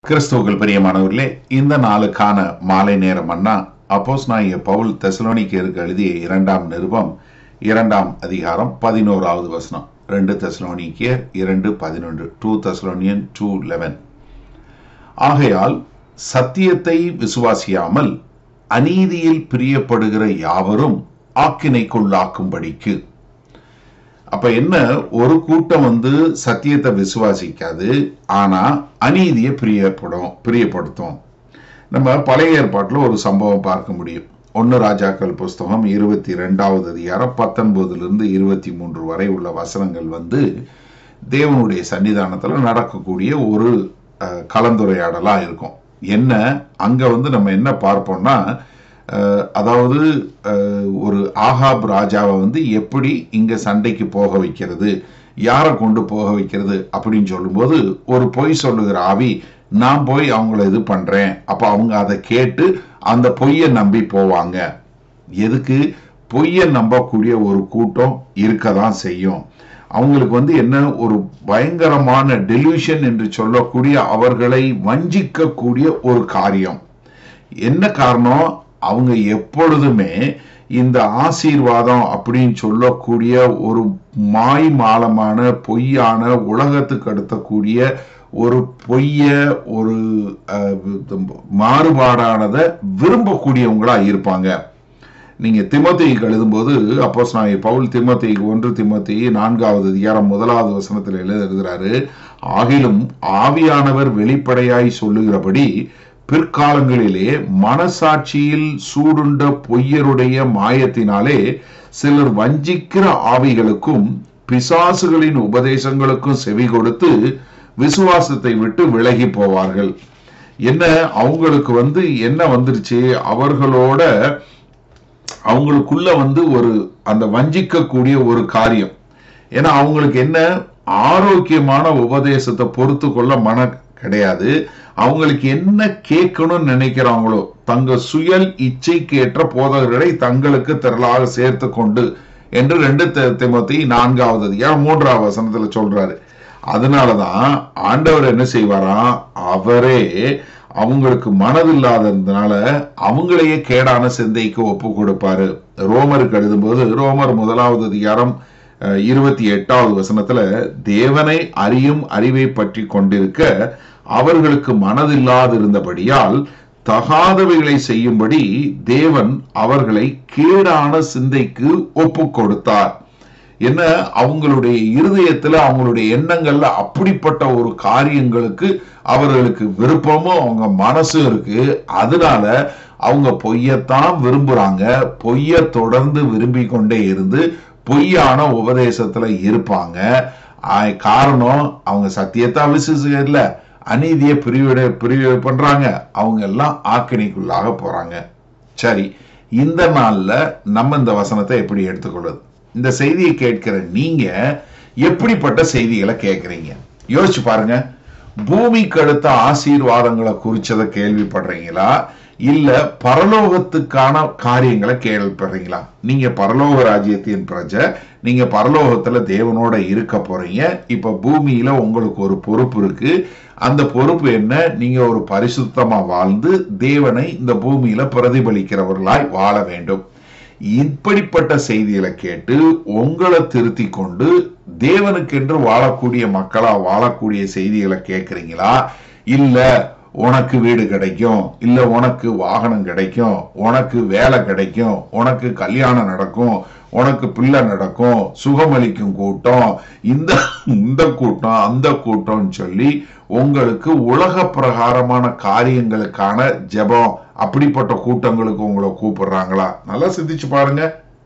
கிறிஸ்துவுக்குள் பிரியமானவர்களே இந்த நாளுக்கான மாலை நேரம் அண்ணா அப்போஸ் நாய பவுல் தெசலோனிக்கருக்கு எழுதிய இரண்டாம் நிருபம் இரண்டாம் அதிகாரம் பதினோராவது வசனம் ரெண்டு தெசலோனிக்கியர் இரண்டு பதினொன்று டூ தெசலோனியன் டூ லெவன் ஆகையால் சத்தியத்தை விசுவாசியாமல் அநீதியில் பிரியப்படுகிற யாவரும் ஆக்கினைக்குள்ளாக்கும்படிக்கு அப்ப என்ன ஒரு கூட்டம் வந்து சத்தியத்தை விசுவாசிக்காது ஆனா அநீதியை பிரியப்படும் பிரியப்படுத்தும் நம்ம பழைய ஏற்பாட்டில் ஒரு சம்பவம் பார்க்க முடியும் ஒன்று ராஜாக்கள் புஸ்தகம் இருபத்தி ரெண்டாவது அதிகாரம் பத்தொன்பதுலேருந்து இருபத்தி மூன்று வரை உள்ள வசனங்கள் வந்து தேவனுடைய சன்னிதானத்தில் நடக்கக்கூடிய ஒரு அஹ், கலந்துரையாடலா இருக்கும் என்ன அங்க வந்து நம்ம என்ன பார்ப்போம்னா அஹ், அதாவது அஹ், ஒரு ஆகாப் ராஜாவை வந்து எப்படி இங்க சண்டைக்கு போக வைக்கிறது யாரை கொண்டு போக வைக்கிறது அப்படின்னு சொல்லும்போது ஒரு பொய் சொல்லுகிற ஆவி நான் போய் அவங்கள இது பண்றேன் அப்ப அவங்க அதை கேட்டு அந்த பொய்யை நம்பி போவாங்க எதுக்கு பொய்யை நம்பக்கூடிய ஒரு கூட்டம் இருக்க தான் செய்யும் அவங்களுக்கு வந்து என்ன ஒரு பயங்கரமான டெலியூஷன் என்று சொல்லக்கூடிய அவர்களை வஞ்சிக்கக்கூடிய ஒரு காரியம் என்ன காரணம் அவங்க எப்பொழுதுமே இந்த ஆசீர்வாதம் அப்படின்னு சொல்லக்கூடிய ஒரு மாய் மாலமான பொய்யான உலகத்துக்கு அடுத்தக்கூடிய ஒரு பொய்ய ஒரு அஹ், மாறுபாடானதை விரும்பக்கூடியவங்களா இருப்பாங்க நீங்க திமோத்தேயுக்கு எழுதும்போது அப்போஸ் நான் பவுல் திமோத்தேயுக்கு ஒன்று திமோத்தி நான்காவது அதிகாரம் முதலாவது வசனத்தில் எழுத எழுதுறாரு ஆகிலும் ஆவியானவர் வெளிப்படையாய் சொல்லுகிறபடி பிற்காலங்களிலே மனசாட்சியில் சூடுண்ட பொய்யருடைய மாயத்தினாலே சிலர் வஞ்சிக்கிற ஆவிகளுக்கும் பிசாசுகளின் உபதேசங்களுக்கும் செவி கொடுத்து விசுவாசத்தை விட்டு விலகி போவார்கள் என்ன அவங்களுக்கு வந்து என்ன வந்துருச்சு அவர்களோட அவங்களுக்குள்ள வந்து ஒரு அந்த வஞ்சிக்கக்கூடிய ஒரு காரியம் ஏன்னா அவங்களுக்கு என்ன ஆரோக்கியமான உபதேசத்தை பொறுத்து கொள்ள மன கிடையாது அவங்களுக்கு என்ன கேட்கணும்னு நினைக்கிறாங்களோ தங்க சுயல் இச்சைக்கேற்ற போதகர்களை தங்களுக்கு திரளாக சேர்த்து கொண்டு என்று ரெண்டு திமுத்தி நான்காவது அதிகாரம் மூன்றாவது வசனத்துல சொல்றாரு அதனாலதான் ஆண்டவர் என்ன செய்வாராம் அவரே அவங்களுக்கு மனதில்லாததுனால அவங்களையே கேடான சிந்தைக்கு ஒப்பு கொடுப்பாரு ரோமருக்கு எழுதும்போது ரோமர் முதலாவது அதிகாரம் அஹ், இருபத்தி எட்டாவது வசனத்துல தேவனை அறியும் அறிவை பற்றி கொண்டிருக்க அவர்களுக்கு மனதில்லாதிருந்தபடியால் தகாதவைகளை செய்யும்படி தேவன் அவர்களை கேடான சிந்தைக்கு ஒப்பு கொடுத்தார் என்ன அவங்களுடைய இருதயத்துல அவங்களுடைய எண்ணங்கள்ல அப்படிப்பட்ட ஒரு காரியங்களுக்கு அவர்களுக்கு விருப்பமும் அவங்க மனசும் இருக்கு அதனால அவங்க பொய்யத்தான் விரும்புறாங்க பொய்ய தொடர்ந்து விரும்பி கொண்டே இருந்து பொய்யான உபதேசத்துல இருப்பாங்க ஆ- காரணம் அவங்க சத்தியத்தான் விசுவாசிக்க இல்ல அநீதியை பிரிவிட பிரிவு பண்றாங்க அவங்க எல்லாம் ஆக்கினைக்குள்ளாக போறாங்க சரி இந்த நாள்ல நம்ம இந்த வசனத்தை எப்படி எடுத்துக்கொள்வது இந்த செய்தியை கேட்கிற நீங்க எப்படிப்பட்ட செய்திகளை கேட்குறீங்க யோசிச்சு பாருங்க பூமிக்கு அடுத்த ஆசீர்வாதங்களை குறிச்சதை கேள்விப்படுறீங்களா இல்ல பரலோகத்துக்கான காரியங்களை கேள்விப்படுறீங்களா நீங்க பரலோக ராஜ்யத்தின் பிரஜை நீங்க பரலோகத்துல தேவனோட இருக்க போறீங்க இப்ப பூமியில உங்களுக்கு ஒரு பொறுப்பு இருக்கு அந்த பொறுப்பு என்ன நீங்க ஒரு பரிசுத்தமா வாழ்ந்து தேவனை இந்த பூமியில பிரதிபலிக்கிறவர்களாய் வாழ வேண்டும் இப்படிப்பட்ட செய்திகளை கேட்டு உங்களை திருத்தி கொண்டு தேவனுக்கென்று வாழக்கூடிய மக்களா வாழக்கூடிய செய்திகளை கேட்குறீங்களா இல்ல உனக்கு வீடு கிடைக்கும் இல்ல உனக்கு வாகனம் கிடைக்கும் உனக்கு வேலை கிடைக்கும் உனக்கு கல்யாணம் நடக்கும் உனக்கு பிள்ளை நடக்கும் சுகமளிக்கும் கூட்டம் இந்த இந்த கூட்டம் அந்த கூட்டம்னு சொல்லி உங்களுக்கு உலக பிரகாரமான காரியங்களுக்கான ஜெபம் அப்படிப்பட்ட கூட்டங்களுக்கு உங்களை கூப்பிடுறாங்களா நல்லா சிந்திச்சு பாருங்க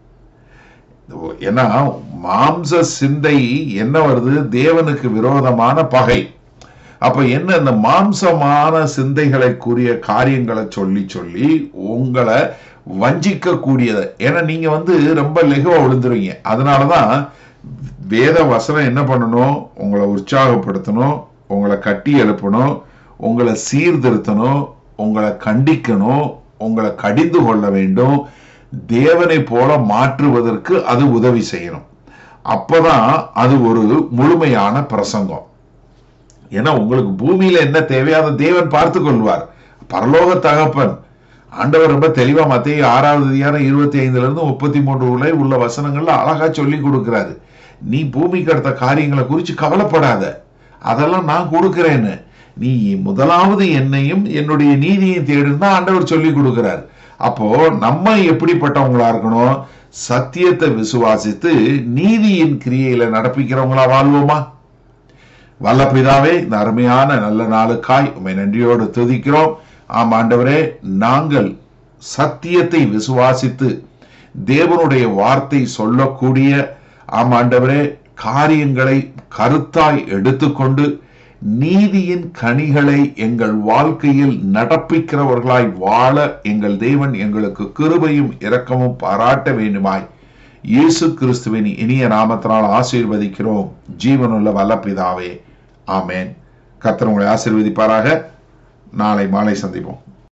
ஏன்னா மாம்ச சிந்தை என்ன வருது தேவனுக்கு விரோதமான பகை அப்ப என்ன இந்த மாம்சமான சிந்தைகளுக்குரிய காரியங்களை சொல்லி சொல்லி உங்களை வஞ்சிக்க கூடியது ஏன்னா நீங்க வந்து ரொம்ப லெகுவா விழுந்துருவீங்க அதனாலதான் வேத வசனம் என்ன பண்ணணும் உங்களை உற்சாகப்படுத்தணும் உங்களை கட்டி எழுப்பணும் உங்களை சீர்திருத்தணும் உங்களை கண்டிக்கணும் உங்களை கடிந்து கொள்ள வேண்டும் தேவனை போல மாற்றுவதற்கு அது உதவி செய்யணும் அப்பதான் அது ஒரு முழுமையான பிரசங்கம் ஏன்னா உங்களுக்கு பூமியில என்ன தேவையோ அதை தேவன் பார்த்து கொள்வார் பரலோக தகப்பன் ஆண்டவர் ரொம்ப தெளிவா மத்திய ஆறாவது அதிகாரம் இருபத்தி ஐந்துல இருந்து முப்பத்தி மூன்று உள்ள உள்ள வசனங்கள்ல அழகா சொல்லி கொடுக்கிறாரு நீ பூமிக்கு அடுத்த காரியங்களை குறித்து கவலைப்படாத அதெல்லாம் நான் கொடுக்கிறேன்னு நீ முதலாவது என்னையும் என்னுடைய நீதியையும் தேடுன்னு ஆண்டவர் சொல்லி கொடுக்கிறார் அப்போ நம்ம எப்படிப்பட்டவங்களா இருக்கணும் சத்தியத்தை விசுவாசித்து நீதியின் கிரியையில நடப்பிக்கிறவங்களா வாழ்வோமா வல்ல பிதாவே இந்த அருமையான நல்ல நாளுக்காய் உண்மை நன்றியோடு துதிக்கிறோம் ஆம் ஆண்டவரே நாங்கள் சத்தியத்தை விசுவாசித்து தேவனுடைய வார்த்தை சொல்லக்கூடிய ஆம் ஆண்டவரே காரியங்களை கருத்தாய் எடுத்துக்கொண்டு நீதியின் கனிகளை எங்கள் வாழ்க்கையில் நடப்பிக்கிறவர்களாய் வாழ எங்கள் தேவன் எங்களுக்கு கிருபையும் இரக்கமும் பாராட்ட வேண்டுமாய் இயேசு கிறிஸ்துவின் இனிய நாமத்தினால் ஆசீர்வதிக்கிறோம் ஜீவனுள்ள வல்லபிதாவே ஆமேன் கர்த்தர் உங்களை ஆசீர்வதிப்பாராக நாளை மாலை சந்திப்போம்